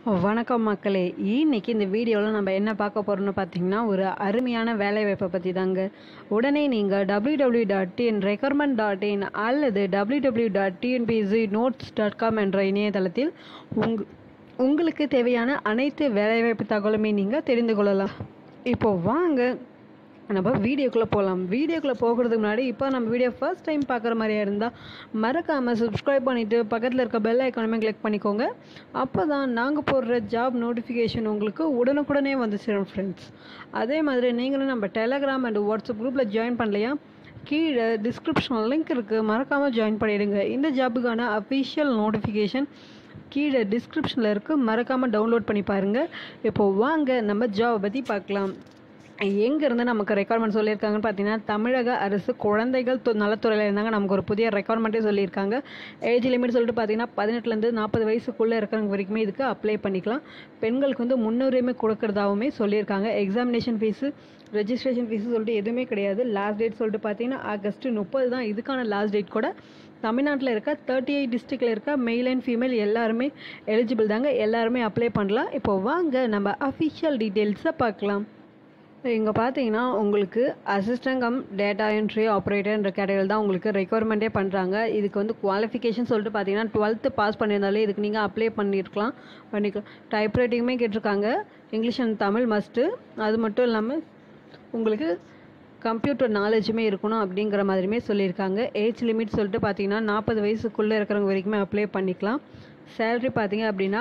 வணக்கம் மக்களே இன்னைக்கு இந்த வீடியோவில் நம்ம என்ன பார்க்க போகிறோம்னு பார்த்தீங்கன்னா ஒரு அருமையான வேலைவாய்ப்பை பற்றி தாங்க உடனே நீங்கள் W W dot TN recruitment dot in அல்லது W W dot TNPC notes dot com என்ற இணையதளத்தில் உங் உங்களுக்கு தேவையான அனைத்து வேலைவாய்ப்பு தகவலுமே நீங்கள் தெரிந்து கொள்ளலாம் இப்போ வாங்க நம்ம வீடியோக்குள்ளே போகலாம் வீடியோக்குள்ளே போகிறதுக்கு முன்னாடி இப்போ நம்ம வீடியோ ஃபர்ஸ்ட் டைம் பார்க்குற மாதிரியா இருந்தால் மறக்காமல் சப்ஸ்கிரைப் பண்ணிவிட்டு பக்கத்தில் இருக்க பெல் ஐக்கானுமே கிளிக் பண்ணிக்கோங்க அப்போ தான் நாங்கள் போடுற ஜாப் நோட்டிஃபிகேஷன் உங்களுக்கு உடனுக்குடனே வந்து சேரும் ஃப்ரெண்ட்ஸ் அதே மாதிரி நீங்களும் நம்ம டெலகிராம் அண்ட் வாட்ஸ்அப் குரூப்பில் ஜாயின் பண்ணலையா கீழே டிஸ்கிரிப்ஷனில் லிங்க் இருக்குது மறக்காமல் ஜாயின் பண்ணிடுங்க இந்த ஜாபுக்கான அஃபிஷியல் நோட்டிஃபிகேஷன் கீழே டிஸ்கிரிப்ஷனில் இருக்குது மறக்காமல் டவுன்லோட் பண்ணி பாருங்கள் இப்போது வாங்க நம்ம ஜாபை பற்றி பார்க்கலாம் எங்கேருந்து நமக்கு ரெக்குவயர்மெண்ட் சொல்லியிருக்காங்கன்னு பார்த்தீங்கன்னா தமிழக அரசு குழந்தைகள் து- நலத்துறையில் இருந்தாங்க நமக்கு ஒரு புதிய ரெக்குவயர்மெண்ட்டே சொல்லியிருக்காங்க ஏஜ் லிமிட் சொல்லிட்டு பார்த்தீங்கன்னா பதினெட்டுலேருந்து நாற்பது வயசுக்குள்ளே இருக்கிறவங்க வரைக்குமே இதுக்கு அப்ளை பண்ணிக்கலாம் பெண்களுக்கு வந்து முன்னுரிமை கொடுக்கறதாவுமே சொல்லியிருக்காங்க எக்ஸாமினேஷன் ஃபீஸு ரெஜிஸ்ட்ரேஷன் ஃபீஸு சொல்லிட்டு எதுவுமே கிடையாது லாஸ்ட் டேட் சொல்லிட்டு பார்த்தீங்கன்னா ஆகஸ்ட் முப்பது தான் இதுக்கான லாஸ்ட் டேட் கூட தமிழ்நாட்டில் இருக்க தேர்ட்டி எயிட் டிஸ்ட்ரிக்டில் இருக்க மெயில் அண்ட் ஃபீமேல் எல்லாருமே எலிஜிபிள் தாங்க எல்லாருமே அப்ளை பண்ணலாம் இப்போ வாங்க நம்ம அஃபிஷியல் டீட்டெயில்ஸை பார்க்கலாம் இங்கே பார்த்தீங்கன்னா உங்களுக்கு அசிஸ்டன்ட் கம் டேட்டா என்ட்ரி ஆப்ரேட்டர்ன்ற கேட்டகரியில் தான் உங்களுக்கு ரெக்குவயர்மெண்ட்டே பண்ணுறாங்க இதுக்கு வந்து குவாலிஃபிகேஷன் சொல்லிட்டு பார்த்தீங்கன்னா டுவெல்த்து பாஸ் பண்ணியிருந்தாலே இதுக்கு நீங்கள் அப்ளை பண்ணியிருக்கலாம் பண்ணிக்கலாம் டைப்ரைட்டிங்குமே கேட்டிருக்காங்க இங்கிலீஷ் அண்ட் தமிழ் மஸ்ட்டு அது மட்டும் இல்லாமல் உங்களுக்கு கம்ப்யூட்டர் நாலேஜுமே இருக்கணும் அப்படிங்கிற மாதிரியுமே சொல்லியிருக்காங்க ஏஜ் லிமிட் சொல்லிட்டு பார்த்தீங்கன்னா நாற்பது வயசுக்குள்ளே இருக்கிறவங்க வரைக்குமே அப்ளை பண்ணிக்கலாம் சேலரி பார்த்தீங்க அப்படின்னா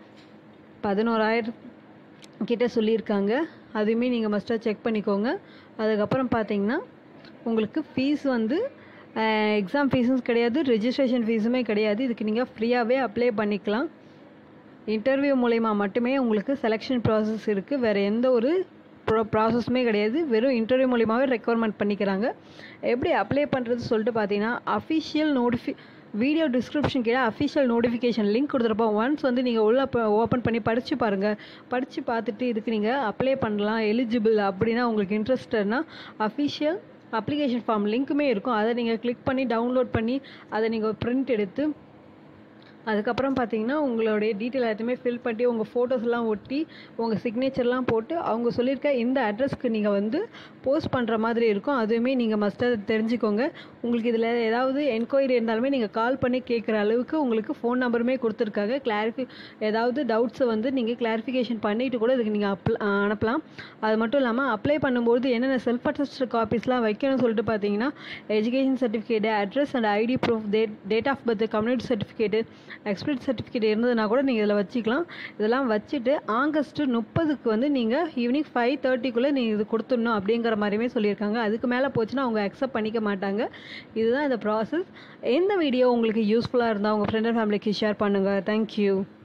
பதினோராயிரம் கிட்ட சொல்லியிருக்காங்க அதுவுமே நீங்கள் மஸ்ட்டாக செக் பண்ணிக்கோங்க அதுக்கப்புறம் பார்த்தீங்கன்னா உங்களுக்கு ஃபீஸ் வந்து எக்ஸாம் ஃபீஸும் கிடையாது ரெஜிஸ்ட்ரேஷன் ஃபீஸுமே கிடையாது இதுக்கு நீங்கள் ஃப்ரீயாகவே அப்ளை பண்ணிக்கலாம் இன்டர்வியூ மூலயமா மட்டுமே உங்களுக்கு செலெக்ஷன் ப்ராசஸ் இருக்குது வேறு எந்த ஒரு ப்ரோ ப்ராசஸுமே கிடையாது வெறும் இன்டர்வியூ மூலியமாகவே ரெக்குவயர்மெண்ட் பண்ணிக்கிறாங்க எப்படி அப்ளை பண்ணுறது சொல்லிட்டு பார்த்தீங்கன்னா அஃபிஷியல் நோட்டிஃபி வீடியோ டிஸ்கிரிப்ஷன் கீழே அஃபிஷியல் நோட்டிஃபிகேஷன் லிங்க் கொடுத்துருப்போம் ஒன்ஸ் வந்து நீங்கள் உள்ள ஓப்பன் பண்ணி படித்து பாருங்கள் படித்து பார்த்துட்டு இதுக்கு நீங்கள் அப்ளை பண்ணலாம் எலிஜிபிள் அப்படின்னா உங்களுக்கு இன்ட்ரெஸ்டட்னா அஃபிஷியல் அப்ளிகேஷன் ஃபார்ம் லிங்க்குமே இருக்கும் அதை நீங்கள் கிளிக் பண்ணி டவுன்லோட் பண்ணி அதை நீங்கள் பிரிண்ட் எடுத்து அதுக்கப்புறம் பார்த்தீங்கன்னா உங்களுடைய டீட்டெயில் எல்லாத்தையுமே ஃபில் பண்ணி உங்கள் ஃபோட்டோஸ்லாம் ஒட்டி உங்கள் சிக்னேச்சர்லாம் போட்டு அவங்க சொல்லியிருக்க இந்த அட்ரஸ்க்கு நீங்கள் வந்து போஸ்ட் பண்ணுற மாதிரி இருக்கும் அதுவுமே நீங்கள் மஸ்ட்டாக தெரிஞ்சுக்கோங்க உங்களுக்கு இதில் ஏதாவது என்கொயரி இருந்தாலுமே நீங்கள் கால் பண்ணி கேட்குற அளவுக்கு உங்களுக்கு ஃபோன் நம்பருமே கொடுத்துருக்காங்க கிளாரிஃபி ஏதாவது டவுட்ஸை வந்து நீங்கள் கிளாரிஃபிகேஷன் பண்ணிட்டு கூட இதுக்கு நீங்கள் அப்ள அனுப்பலாம் அது மட்டும் இல்லாமல் அப்ளை பண்ணும்போது என்னென்ன செல்ஃப் அட்டஸ்ட் காப்பீஸ்லாம் வைக்கணும்னு சொல்லிட்டு பார்த்தீங்கன்னா education certificate address and ID proof date date of birth community certificate experience certificate இருந்ததுன்னா கூட நீங்கள் இதில் வச்சுக்கலாம் இதெல்லாம் வச்சுட்டு ஆகஸ்ட் முப்பதுக்கு வந்து நீங்கள் ஈவினிங் ஃபைவ் தேர்ட்டிக்குள்ளே நீங்கள் இது கொடுத்துடணும் அப்படிங்கிற மாதிரியுமே சொல்லியிருக்காங்க அதுக்கு மேலே போச்சுன்னா அவங்க அக்செப்ட் பண்ணிக்க மாட்டாங்க இதுதான் இந்த ப்ராசஸ் இந்த வீடியோ உங்களுக்கு யூஸ்ஃபுல்லாக இருந்தால் உங்கள் ஃப்ரெண்ட் அண்ட் ஃபேமிலிக்கு ஷேர் பண்ணுங்கள் தேங்க்யூ